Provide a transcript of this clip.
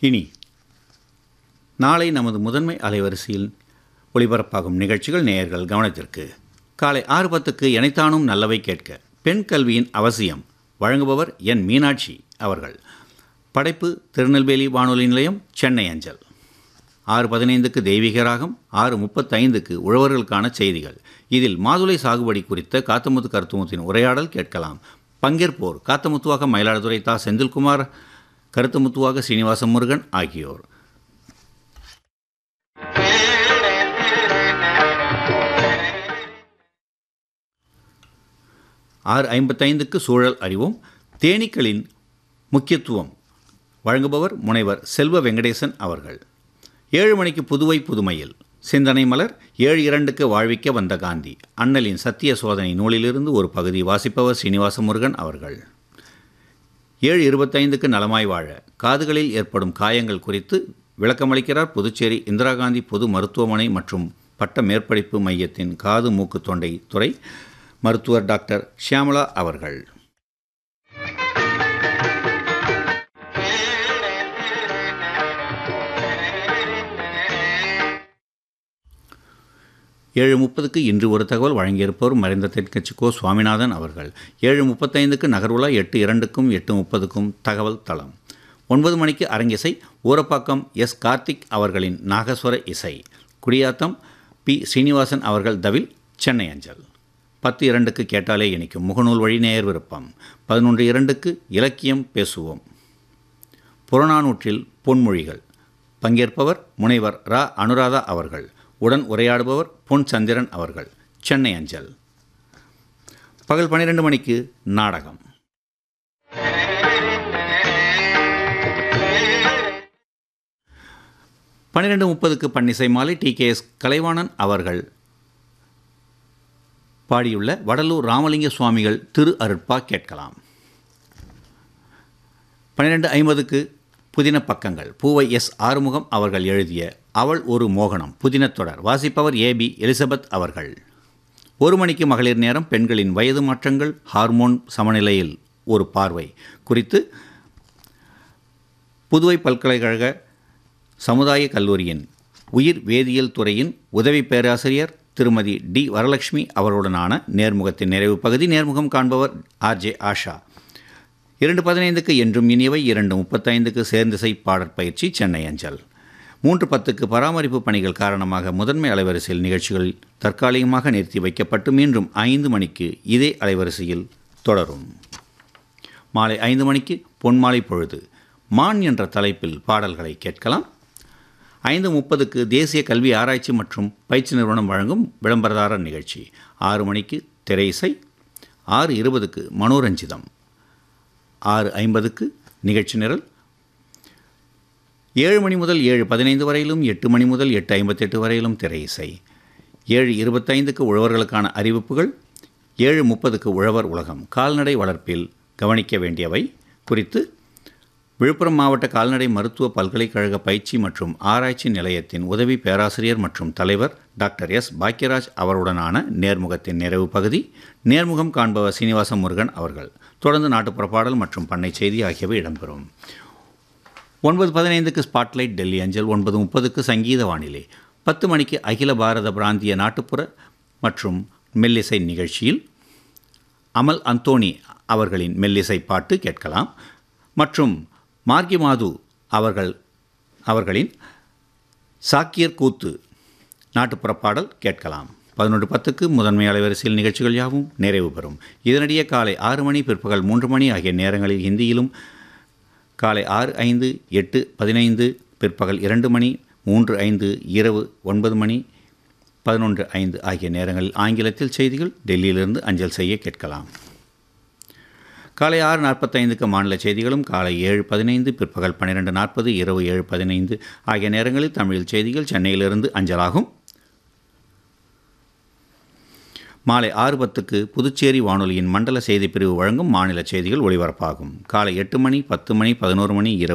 இனி நாளை நமது முதன்மை அலைவரிசையில் ஒளிபரப்பாகும் நிகழ்ச்சிகள் நேயர்கள் கவனத்திற்கு காலை ஆறு பத்துக்கு இணைத்தானும் நல்லவை கேட்க பெண் கல்வியின் அவசியம் வழங்குபவர் என் மீனாட்சி அவர்கள் படைப்பு திருநெல்வேலி வானொலி நிலையம் சென்னை அஞ்சல் ஆறு பதினைந்துக்கு தெய்வீக ராகம் ஆறு முப்பத்தைந்துக்கு உழவர்களுக்கான செய்திகள் இதில் மாதுளை சாகுபடி குறித்த காத்தமுத்து கருத்துமுத்தின் உரையாடல் கேட்கலாம் பங்கேற்போர் காத்தமுத்துவாக மயிலாடுதுறை தா செந்தில்குமார் கருத்துமுத்துவாக சீனிவாச முருகன் ஆகியோர் ஆறு ஐம்பத்தைந்துக்கு சூழல் அறிவோம் தேனீக்களின் முக்கியத்துவம் வழங்குபவர் முனைவர் செல்வ வெங்கடேசன் அவர்கள் ஏழு மணிக்கு புதுவை புதுமையில் சிந்தனை மலர் ஏழு இரண்டுக்கு வாழ்விக்க வந்த காந்தி அண்ணலின் சத்திய சோதனை நூலிலிருந்து ஒரு பகுதி வாசிப்பவர் சீனிவாச முருகன் அவர்கள் ஏழு இருபத்தைந்துக்கு நலமாய் வாழ காதுகளில் ஏற்படும் காயங்கள் குறித்து விளக்கமளிக்கிறார் புதுச்சேரி இந்திரா காந்தி பொது மருத்துவமனை மற்றும் பட்ட மேற்படிப்பு மையத்தின் காது மூக்கு தொண்டை துறை மருத்துவர் டாக்டர் ஷியாமலா அவர்கள் ஏழு முப்பதுக்கு இன்று ஒரு தகவல் வழங்கியிருப்பவர் மறைந்த தெற்கட்சி கோ சுவாமிநாதன் அவர்கள் ஏழு முப்பத்தைந்துக்கு நகர்வுலா எட்டு இரண்டுக்கும் எட்டு முப்பதுக்கும் தகவல் தளம் ஒன்பது மணிக்கு அரங்கிசை ஊரப்பாக்கம் எஸ் கார்த்திக் அவர்களின் நாகஸ்வர இசை குடியாத்தம் பி ஸ்ரீனிவாசன் அவர்கள் தவில் சென்னை அஞ்சல் பத்து இரண்டுக்கு கேட்டாலே இணைக்கும் முகநூல் வழி நேயர் விருப்பம் பதினொன்று இரண்டுக்கு இலக்கியம் பேசுவோம் புறநானூற்றில் பொன்மொழிகள் பங்கேற்பவர் முனைவர் ரா அனுராதா அவர்கள் உடன் உரையாடுபவர் பொன் சந்திரன் அவர்கள் சென்னை அஞ்சல் பகல் பன்னிரெண்டு மணிக்கு நாடகம் பன்னிரெண்டு முப்பதுக்கு பன்னிசை மாலை டி கே எஸ் கலைவாணன் அவர்கள் பாடியுள்ள வடலூர் ராமலிங்க சுவாமிகள் திரு அருட்பா கேட்கலாம் பன்னிரெண்டு ஐம்பதுக்கு புதின பக்கங்கள் பூவை எஸ் ஆறுமுகம் அவர்கள் எழுதிய அவள் ஒரு மோகனம் புதினத் தொடர் வாசிப்பவர் ஏபி எலிசபெத் அவர்கள் ஒரு மணிக்கு மகளிர் நேரம் பெண்களின் வயது மாற்றங்கள் ஹார்மோன் சமநிலையில் ஒரு பார்வை குறித்து புதுவை பல்கலைக்கழக சமுதாய கல்லூரியின் உயிர் வேதியியல் துறையின் உதவி பேராசிரியர் திருமதி டி வரலட்சுமி அவர்களுடனான நேர்முகத்தின் நிறைவு பகுதி நேர்முகம் காண்பவர் ஆர்ஜே ஆஷா இரண்டு பதினைந்துக்கு என்றும் இனியவை இரண்டு முப்பத்தைந்துக்கு சேர்ந்திசை பாடற் பயிற்சி சென்னை அஞ்சல் மூன்று பத்துக்கு பராமரிப்பு பணிகள் காரணமாக முதன்மை அலைவரிசையில் நிகழ்ச்சிகள் தற்காலிகமாக நிறுத்தி வைக்கப்பட்டு மீண்டும் ஐந்து மணிக்கு இதே அலைவரிசையில் தொடரும் மாலை ஐந்து மணிக்கு பொன்மாலை பொழுது மான் என்ற தலைப்பில் பாடல்களை கேட்கலாம் ஐந்து முப்பதுக்கு தேசிய கல்வி ஆராய்ச்சி மற்றும் பயிற்சி நிறுவனம் வழங்கும் விளம்பரதாரர் நிகழ்ச்சி ஆறு மணிக்கு திரை இசை ஆறு இருபதுக்கு மனோரஞ்சிதம் ஆறு ஐம்பதுக்கு நிகழ்ச்சி நிரல் ஏழு மணி முதல் ஏழு பதினைந்து வரையிலும் எட்டு மணி முதல் எட்டு ஐம்பத்தெட்டு வரையிலும் திரை இசை ஏழு இருபத்தைந்துக்கு உழவர்களுக்கான அறிவிப்புகள் ஏழு முப்பதுக்கு உழவர் உலகம் கால்நடை வளர்ப்பில் கவனிக்க வேண்டியவை குறித்து விழுப்புரம் மாவட்ட கால்நடை மருத்துவ பல்கலைக்கழக பயிற்சி மற்றும் ஆராய்ச்சி நிலையத்தின் உதவி பேராசிரியர் மற்றும் தலைவர் டாக்டர் எஸ் பாக்யராஜ் அவருடனான நேர்முகத்தின் நிறைவு பகுதி நேர்முகம் காண்பவர் சீனிவாச முருகன் அவர்கள் தொடர்ந்து நாட்டுப்புற பாடல் மற்றும் பண்ணை செய்தி ஆகியவை இடம்பெறும் ஒன்பது பதினைந்துக்கு ஸ்பாட்லைட் டெல்லி அஞ்சல் ஒன்பது முப்பதுக்கு சங்கீத வானிலை பத்து மணிக்கு அகில பாரத பிராந்திய நாட்டுப்புற மற்றும் மெல்லிசை நிகழ்ச்சியில் அமல் அந்தோணி அவர்களின் மெல்லிசை பாட்டு கேட்கலாம் மற்றும் மார்கி மாது அவர்கள் அவர்களின் சாக்கியர் கூத்து நாட்டுப்புற பாடல் கேட்கலாம் பதினொன்று பத்துக்கு முதன்மை அலைவரிசையில் நிகழ்ச்சிகள் யாவும் நிறைவு பெறும் இதனிடையே காலை ஆறு மணி பிற்பகல் மூன்று மணி ஆகிய நேரங்களில் ஹிந்தியிலும் காலை ஆறு ஐந்து எட்டு பதினைந்து பிற்பகல் இரண்டு மணி மூன்று ஐந்து இரவு ஒன்பது மணி பதினொன்று ஐந்து ஆகிய நேரங்களில் ஆங்கிலத்தில் செய்திகள் டெல்லியிலிருந்து அஞ்சல் செய்ய கேட்கலாம் காலை ஆறு நாற்பத்தைந்துக்கு மாநில செய்திகளும் காலை ஏழு பதினைந்து பிற்பகல் பன்னிரெண்டு நாற்பது இரவு ஏழு பதினைந்து ஆகிய நேரங்களில் தமிழில் செய்திகள் சென்னையிலிருந்து அஞ்சலாகும் மாலை ஆறு பத்துக்கு புதுச்சேரி வானொலியின் மண்டல செய்திப் பிரிவு வழங்கும் மாநில செய்திகள் ஒளிபரப்பாகும் காலை எட்டு மணி பத்து மணி பதினோரு மணி இரவு